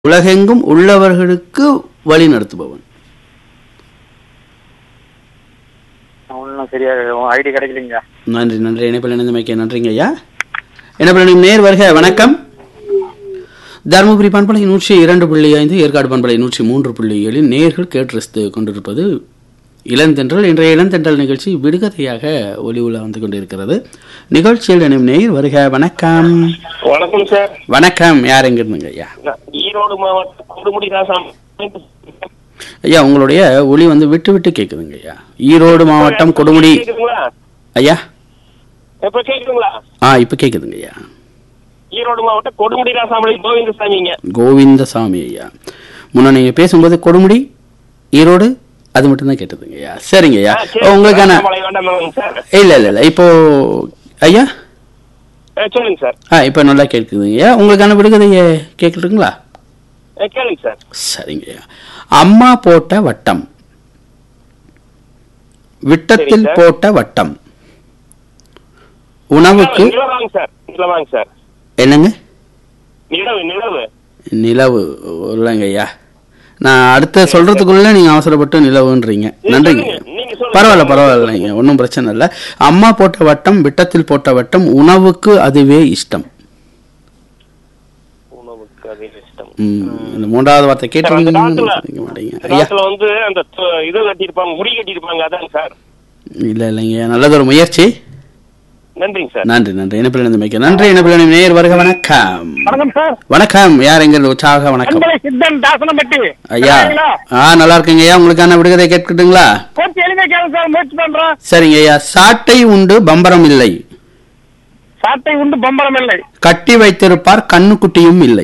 உலகெங்கும் உள்ளவர்களுக்கு வழி நடத்துபவன் ஒன்றும் சரியா ஐடி கிடைக்கலைங்க நன்றி நன்றி இணைப்பில் இணைந்தமைக்க நன்றிங்க ஐயா இணைப்பில் நேர் வருக வணக்கம் தருமபுரி பண்பலை நூற்றி இரண்டு புள்ளி ஐந்து ஏற்காடு பண்பலை நூற்றி மூன்று புள்ளி ஏழில் நேர்கள் கேட்டு ரசித்து கொண்டிருப்பது இளந்தென்றல் இன்றைய இளந்தென்றல் நிகழ்ச்சி விடுகதையாக ஒளி உலா வந்து கொண்டிருக்கிறது நிகழ்ச்சியில் இணையும் நேர் வருக வணக்கம் வணக்கம் சார் வணக்கம் யார் எங்க இருந்துங்க ஐயா நான் ஈரோடு மாவட்டம் கொடுமுடி ராசாமி ஐயா உங்களுடைய ஒளி வந்து விட்டு விட்டு கேட்குதுங்க ஐயா ஈரோடு மாவட்டம் கொடுமுடி கேக்குதுங்களா ஐயா இப்ப கேக்குதுங்களா ஆ இப்போ கேட்குதுங்க ஐயா ஈரோடு மாவட்டம் கொடுமுடி ராசாமி கோவிந்தசாமிங்க கோவிந்தசாமி ஐயா முன்ன நீங்க பேசும்போது கொடுமுடி ஈரோடு அது மட்டும்தான் கேட்டதுங்க ஐயா சரிங்க ஐயா ஆ, சரி. உங்களுக்கான ராசாமலை வேண்டாமாங்க சார் இல்ல இல்ல இல்ல இப்போ ஐயா ஆ, சொல்லுங்க சார் ஆ இப்போ நல்லா கேட்குதுங்க ஐயா உங்களுக்கான விடுகதையை கேட்கட்டுங்களா ஆ, கேளுங்க சார் சரிங்க ஐயா அம்மா போட்ட வட்டம் விட்டத்தில் சரி, சார். போட்ட வட்டம் உணவுக்கு நிலவாங்க சார் நிலவாங்க சார் என்னங்க நிலவு நிலவு நிலவு இல்லைங்க ஐயா நான் அடுத்த சொல்றதுக்குள்ள நீங்க அவசரப்பட்டு நிலவுன்றீங்க நன்றிங்க சொல்லுங்க, நீங்க சொல்லுங்க. பரவாயில்ல பரவாயில்லைங்க ஒன்றும் பிரச்சனை இல்லை அம்மா போட்ட வட்டம் விட்டத்தில் போட்ட வட்டம் உணவுக்கு அதுவே இஷ்டம் உணவுக்கு அது இஷ்டம் ம், இந்த மூன்றாவது வார்த்தை சார், அந்த கேட்டுருங்க காலத்துல- மாட்டீங்க இந்த ஐயா காலத்துல வந்து அந்த து- இது கட்டியிருப்பாங்க முடி கட்டியிருப்பாங்க அதாங்க சார் இல்லை இல்லைங்க நல்லதொரு முயற்சி நன்றிங்க சார் நன்றி நன்றி இணைப்பில் இணைந்து மிக்க நன்றி இணைப்பில் நேர் வருக வணக்கம் வணக்கம் சார் வணக்கம் யார் எங்கள் உற்சாக வணக்கம் அன்பலை சித்தன் தாசனம்பட்டி ஐயா சரிங்களா? ஆ நல்லா இருக்குங்க ஐயா உங்களுக்கான விடுகதை கேட்கட்டுங்களா கொஞ்சம் எளிமையா கேளுங்க சார் முயற்சி பண்றோம் சரிங்க ஐயா சாட்டை உண்டு பம்பரம் இல்லை சாட்டை உண்டு பம்பரம் இல்லை கட்டி வைத்திருப்பார் கண்ணுக்குட்டியும் இல்லை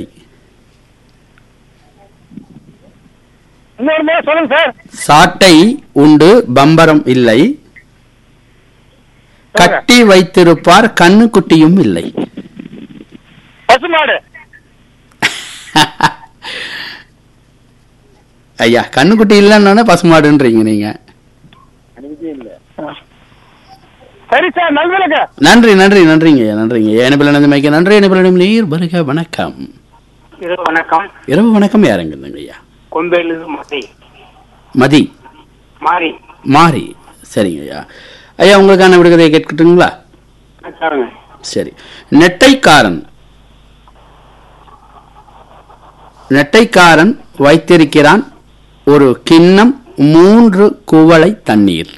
இன்னொரு முறை சொல்லுங்க சார் சாட்டை உண்டு பம்பரம் இல்லை கட்டி வைத்திருப்பார் கண்ணுக்குட்டியும் இல்லை பசுமாடு ஐயா கண்ணுக்குட்டி இல்லைன்னு பசுமாடுன்றீங்க நீங்க சரி சார் நல்விலக்கு நன்றி நன்றி நன்றிங்க ஐயா நன்றிங்க எனப்பில் இணைந்து மைக்க நன்றி எனப்பில் நீர் வருக வணக்கம் வணக்கம் இரவு வணக்கம் யாருங்க இருந்துங்க ஐயா கொம்பேலு மாறி மதி மாறி மாறி சரிங்க ஐயா ஐயா உங்களுக்கான விடுகதையை கேட்கட்டுங்களா சாருங்க சரி நெட்டைக்காரன் நெட்டைக்காரன் வைத்திருக்கிறான் ஒரு கிண்ணம் மூன்று குவளை தண்ணீர்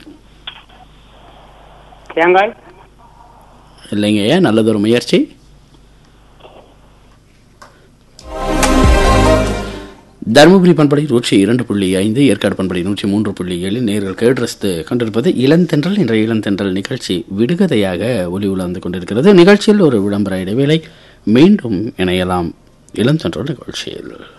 தேங்காய் இல்லைங்க ஐயா நல்லதொரு முயற்சி தருமபுரி பண்படை நூற்றி இரண்டு புள்ளி ஐந்து ஏற்காடு பண்படை நூற்றி மூன்று புள்ளி ஏழு நேர்கள் கேட்ரஸ்து கொண்டிருப்பது இளந்தென்றல் என்ற இளந்தென்றல் நிகழ்ச்சி விடுகதையாக ஒளி உலாந்து கொண்டிருக்கிறது நிகழ்ச்சியில் ஒரு விளம்பர இடைவேளை மீண்டும் இணையலாம் இளந்தென்றல் நிகழ்ச்சியில்